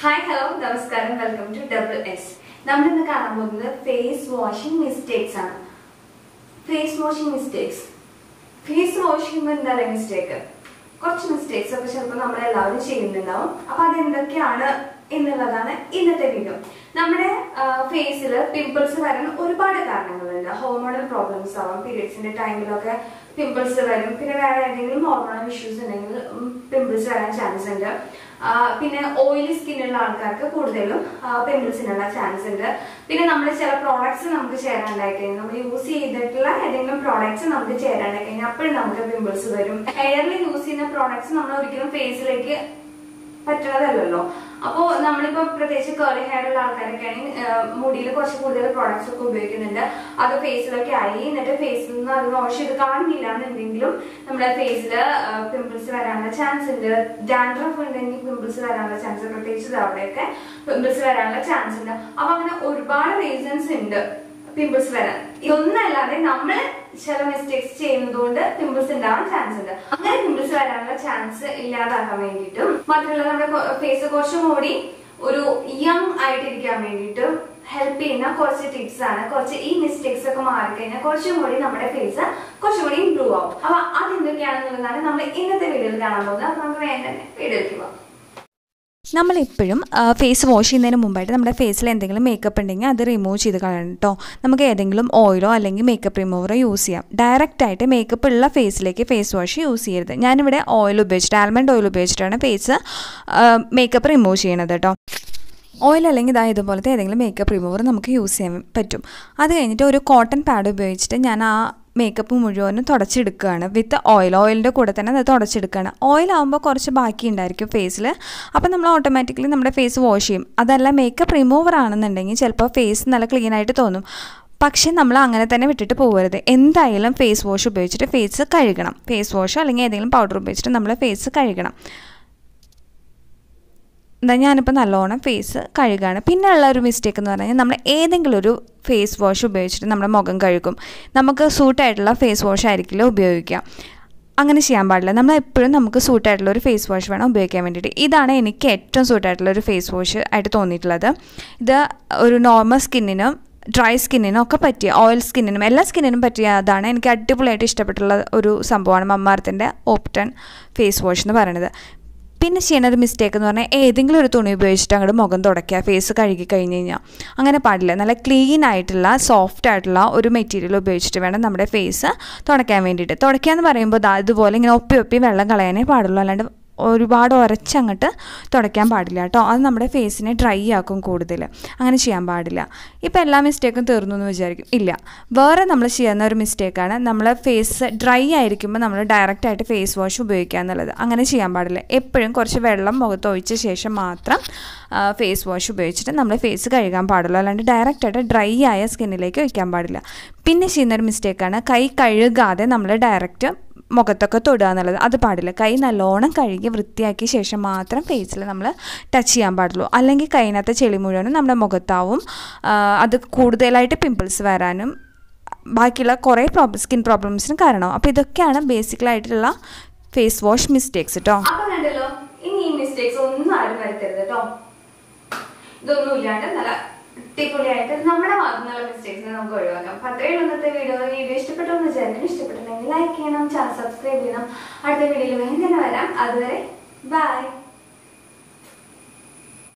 hi hello നമസ്കാരം welcome to double S നമ്മൾ ഇന്ന് കാണാൻ പോകുന്നത് ഫേസ് വാഷിംഗ് മിസ്റ്റേക്സ് ആണ് face washing mistakes face wash ചെയ്യുമ്പോൾ എന്താ പറയുക മിസ്റ്റേക്ക് കുറച്ച് മിസ്റ്റേക്സ് ഒക്കെ ചിലപ്പോൾ നമ്മൾ എല്ലാവരും ചെയ്യുന്നുണ്ടാവും അപ്പൊ അത് എന്തൊക്കെയാണ് എന്നുള്ളതാണ് ഇന്നത്തെ വീഡിയോ നമ്മുടെ ഫേസിൽ പിമ്പിൾസ് വരാൻ ഒരുപാട് കാരണങ്ങളുണ്ട് ഹോർമോണൽ പ്രോബ്ലംസ് ആവാം പീരിയഡ്സിന്റെ ടൈമിലൊക്കെ പിമ്പിൾസ് വരും പിന്നെ വേറെ ഏതെങ്കിലും ഹോർമോണൽ ഇഷ്യൂസ് ഉണ്ടെങ്കിൽ പിമ്പിൾസ് വരാൻ ചാൻസ് ഉണ്ട് ആ, പിന്നെ ഓയിലി സ്കിന്നുള്ള ആൾക്കാർക്ക് കൂടുതലും പിമ്പിൾസിനുള്ള ചാൻസ് ഉണ്ട് പിന്നെ നമ്മൾ ചില പ്രോഡക്ട്സ് നമുക്ക് ചേരാണ്ടായി കഴിഞ്ഞാൽ നമ്മൾ യൂസ് ചെയ്തിട്ടുള്ള ഏതെങ്കിലും പ്രോഡക്ട്സ് നമുക്ക് ചേരാണ്ടായി കഴിഞ്ഞാൽ അപ്പോഴും നമുക്ക് പിമ്പിൾസ് വരും ഹെയറിൽ യൂസ് ചെയ്യുന്ന പ്രോഡക്ട്സ് നമ്മൾ ഒരിക്കലും ഫേസിലേക്ക് പറ്റണതല്ലല്ലോ അപ്പോ നമ്മളിപ്പോ പ്രത്യേകിച്ച് കേളി ഹെയർ ഉള്ള ആൾക്കാരൊക്കെ ആണെങ്കിൽ മുടിയിൽ കുറച്ച് കൂടുതൽ പ്രോഡക്ട്സ് ഒക്കെ ഉപയോഗിക്കുന്നുണ്ട് അത് ഫേസിലൊക്കെ ആയി എന്നിട്ട് ഫേസിൽ നിന്ന് അത് വാഷ് ചെയ്ത് കാണുന്നില്ല എന്നുണ്ടെങ്കിലും നമ്മുടെ ഫേസിൽ പിമ്പിൾസ് വരാനുള്ള ചാൻസ് ഉണ്ട് ഡാൻഡ്രഫ് ഉണ്ടെങ്കിൽ പിമ്പിൾസ് വരാനുള്ള ചാൻസ് പ്രത്യേകിച്ച് അവിടെയൊക്കെ പിമ്പിൾസ് വരാനുള്ള ചാൻസ് ഉണ്ട് അപ്പൊ അങ്ങനെ ഒരുപാട് റീസൺസ് ഉണ്ട് പിമ്പിൾസ് വരാൻ ഇതൊന്നല്ലാതെ നമ്മൾ ചില മിസ്റ്റേക്സ് ചെയ്യുന്നതുകൊണ്ട് പിമ്പിൾസ് ഉണ്ടാവാൻ ചാൻസ് ഉണ്ട് അങ്ങനെ പിമ്പിൾസ് വരാനുള്ള ചാൻസ് ഇല്ലാതാക്കാൻ വേണ്ടിയിട്ടും മാത്രമല്ല നമ്മുടെ ഫേസ് കുറച്ചും കൂടി ഒരു യങ് ആയിട്ടിരിക്കാൻ വേണ്ടിയിട്ടും ഹെൽപ്പ് ചെയ്യുന്ന കുറച്ച് ടിപ്സ് ആണ് കുറച്ച് ഈ മിസ്റ്റേക്സ് ഒക്കെ മാറിക്കഴിഞ്ഞാൽ കുറച്ചും കൂടി നമ്മുടെ ഫേസ് കുറച്ചും കൂടി ഇമ്പ്രൂവ് ആവും അപ്പൊ അതെന്തൊക്കെയാണെന്നുള്ളതാണ് നമ്മൾ ഇന്നത്തെ വീഡിയോയിൽ കാണാൻ പോകുന്നത് അപ്പൊ നമുക്ക് വേഗം തന്നെ വീഡിയോയിലേക്ക് പോവാം നമ്മളെപ്പോഴും ഫേസ് വാഷ് ചെയ്യുന്നതിന് മുമ്പായിട്ട് നമ്മുടെ ഫേസിൽ എന്തെങ്കിലും മേക്കപ്പ് ഉണ്ടെങ്കിൽ അത് റിമൂവ് ചെയ്ത് കളയണം കേട്ടോ നമുക്ക് ഏതെങ്കിലും ഓയിലോ അല്ലെങ്കിൽ മേക്കപ്പ് റിമൂവറോ യൂസ് ചെയ്യാം ഡയറക്റ്റ് ആയിട്ട് മേക്കപ്പ് ഉള്ള ഫേസിലേക്ക് ഫേസ് വാഷ് യൂസ് ചെയ്യരുത് ഞാനിവിടെ ഓയിൽ ഉപയോഗിച്ചിട്ട് ആൽമണ്ട് ഓയിൽ ഉപയോഗിച്ചിട്ടാണ് ഫേസ് മേക്കപ്പ് റിമൂവ് ചെയ്യണത് കേട്ടോ ഓയിൽ അല്ലെങ്കിൽ ഇതാ ഇതുപോലത്തെ ഏതെങ്കിലും മേക്കപ്പ് റിമൂവർ നമുക്ക് യൂസ് ചെയ്യാൻ പറ്റും അത് കഴിഞ്ഞിട്ട് ഒരു കോട്ടൺ പാഡ് ഉപയോഗിച്ചിട്ട് ഞാൻ ആ മേക്കപ്പ് മുഴുവനും തുടച്ചെടുക്കുകയാണ് വിത്ത് ഓയിൽ ഓയിലിൻ്റെ കൂടെ തന്നെ അത് തുടച്ചെടുക്കുകയാണ് ഓയിലാകുമ്പോൾ കുറച്ച് ബാക്കി ഉണ്ടായിരിക്കും ഫേസിൽ അപ്പോൾ നമ്മൾ ഓട്ടോമാറ്റിക്കലി നമ്മുടെ ഫേസ് വാഷ് ചെയ്യും അതല്ല മേക്കപ്പ് റിമൂവർ ആണെന്നുണ്ടെങ്കിൽ ചിലപ്പോൾ ഫേസ് നല്ല ക്ലീൻ ആയിട്ട് തോന്നും പക്ഷേ നമ്മൾ അങ്ങനെ തന്നെ വിട്ടിട്ട് പോകരുത് എന്തായാലും ഫേസ് വാഷ് ഉപയോഗിച്ചിട്ട് ഫേസ് കഴുകണം ഫേസ് വാഷോ അല്ലെങ്കിൽ ഏതെങ്കിലും പൗഡർ ഉപയോഗിച്ചിട്ട് നമ്മൾ ഫേസ് കഴുകണം എന്താ ഞാനിപ്പോൾ നല്ലോണം ഫേസ് കഴുകാണ് പിന്നെ ഉള്ള ഒരു മിസ്റ്റേക്ക് എന്ന് പറഞ്ഞാൽ നമ്മൾ ഏതെങ്കിലും ഒരു ഫേസ് വാഷ് ഉപയോഗിച്ചിട്ട് നമ്മുടെ മുഖം കഴുകും നമുക്ക് സൂട്ടായിട്ടുള്ള ഫേസ് വാഷ് ആയിരിക്കില്ല ഉപയോഗിക്കുക അങ്ങനെ ചെയ്യാൻ പാടില്ല നമ്മൾ എപ്പോഴും നമുക്ക് സൂട്ടായിട്ടുള്ള ഒരു ഫേസ് വാഷ് വേണം ഉപയോഗിക്കാൻ വേണ്ടിയിട്ട് ഇതാണ് എനിക്ക് ഏറ്റവും സൂട്ടായിട്ടുള്ള ഒരു ഫേസ് വാഷ് ആയിട്ട് തോന്നിയിട്ടുള്ളത് ഇത് ഒരു നോർമൽ സ്കിന്നിനും ഡ്രൈ സ്കിന്നിനും ഒക്കെ പറ്റിയ ഓയിൽ സ്കിന്നിനും എല്ലാ സ്കിന്നിനും പറ്റിയ അതാണ് എനിക്ക് അടിപൊളിയായിട്ട് ഇഷ്ടപ്പെട്ടുള്ള ഒരു സംഭവമാണ് മമ്മാർത്തിൻ്റെ ഓപ്റ്റൺ ഫേസ് വാഷ് എന്ന് പറയുന്നത് പിന്നെ ചെയ്യുന്ന ഒരു മിസ്റ്റേക്ക് എന്ന് പറഞ്ഞാൽ ഏതെങ്കിലും ഒരു തുണി ഉപയോഗിച്ചിട്ട് അങ്ങോട്ട് മുഖം തുടയ്ക്കുക ഫേസ് കഴുകി കഴിഞ്ഞ് കഴിഞ്ഞാൽ അങ്ങനെ പാടില്ല നല്ല ക്ലീൻ ആയിട്ടുള്ള സോഫ്റ്റ് ആയിട്ടുള്ള ഒരു മെറ്റീരിയൽ ഉപയോഗിച്ചിട്ട് വേണം നമ്മുടെ ഫേസ് തുടയ്ക്കാൻ വേണ്ടിയിട്ട് തുടയ്ക്കുക എന്ന് പറയുമ്പോൾ ദാ ഇതുപോലെ ഇങ്ങനെ ഒപ്പി ഒപ്പി വെള്ളം കളയാനേ പാടുള്ളൂ അല്ലാണ്ട് ഒരുപാട് ഉരച്ചങ്ങോട്ട് തുടയ്ക്കാൻ പാടില്ല കേട്ടോ അത് നമ്മുടെ ഫേസിനെ ഡ്രൈ ആക്കും കൂടുതൽ അങ്ങനെ ചെയ്യാൻ പാടില്ല ഇപ്പോൾ എല്ലാ മിസ്റ്റേക്കും തീർന്നു എന്ന് വിചാരിക്കും ഇല്ല വേറെ നമ്മൾ ചെയ്യുന്ന ഒരു മിസ്റ്റേക്കാണ് നമ്മൾ ഫേസ് ഡ്രൈ ആയിരിക്കുമ്പോൾ നമ്മൾ ഡയറക്റ്റ് ആയിട്ട് ഫേസ് വാഷ് ഉപയോഗിക്കുക എന്നുള്ളത് അങ്ങനെ ചെയ്യാൻ പാടില്ല എപ്പോഴും കുറച്ച് വെള്ളം മുഖത്ത് ഒഴിച്ച ശേഷം മാത്രം ഫേസ് വാഷ് ഉപയോഗിച്ചിട്ട് നമ്മൾ ഫേസ് കഴുകാൻ പാടുള്ളൂ അല്ലാണ്ട് ഡയറക്റ്റ് ആയിട്ട് ഡ്രൈ ആയ സ്കിന്നിലേക്ക് ഒഴിക്കാൻ പാടില്ല പിന്നെ ചെയ്യുന്നൊരു മിസ്റ്റേക്കാണ് കൈ കഴുകാതെ നമ്മൾ ഡയറക്റ്റ് മുഖത്തൊക്കെ തൊടുക എന്നുള്ളത് അത് പാടില്ല കൈ നല്ലോണം കഴുകി വൃത്തിയാക്കിയ ശേഷം മാത്രം ഫേസിൽ നമ്മൾ ടച്ച് ചെയ്യാൻ പാടുള്ളൂ അല്ലെങ്കിൽ കൈനകത്തെ ചെളി മുഴുവനും നമ്മുടെ മുഖത്താവും ആ, അത് കൂടുതലായിട്ട് പിമ്പിൾസ് വരാനും ബാക്കിയുള്ള കുറേ പ്രോബ്ലം സ്കിൻ പ്രോബ്ലംസിന് കാരണമാവും അപ്പോൾ ഇതൊക്കെയാണ് ബേസിക്കലായിട്ടുള്ള ഫേസ് വാഷ് മിസ്റ്റേക്സ് കേട്ടോ അപ്പൊ കണ്ടല്ലോ ഇനി ഈ മിസ്റ്റേക്സ് ഒന്നും ആരും വരുത്തരുത് കേട്ടോ ഇതൊന്നും ഇല്ലാണ്ട് നല്ല അടിപൊളിയായിട്ട് നമ്മുടെ ഭാഗത്തു നിന്നുള്ള മിസ്റ്റേക്സ് നമുക്ക് ഒഴിവാക്കാം അപ്പൊ അത്രയും ഇന്നത്തെ വീഡിയോ വീഡിയോ ഇഷ്ടപ്പെട്ടു എന്ന് വിചാരിക്കണം ഇഷ്ടപ്പെട്ടിട്ടുണ്ടെങ്കിൽ ലൈക്ക് ചെയ്യണം ചാനൽ സബ്സ്ക്രൈബ് ചെയ്യണം അടുത്ത വീഡിയോയിൽ വേഗം തന്നെ വരാം അതുവരെ ബൈ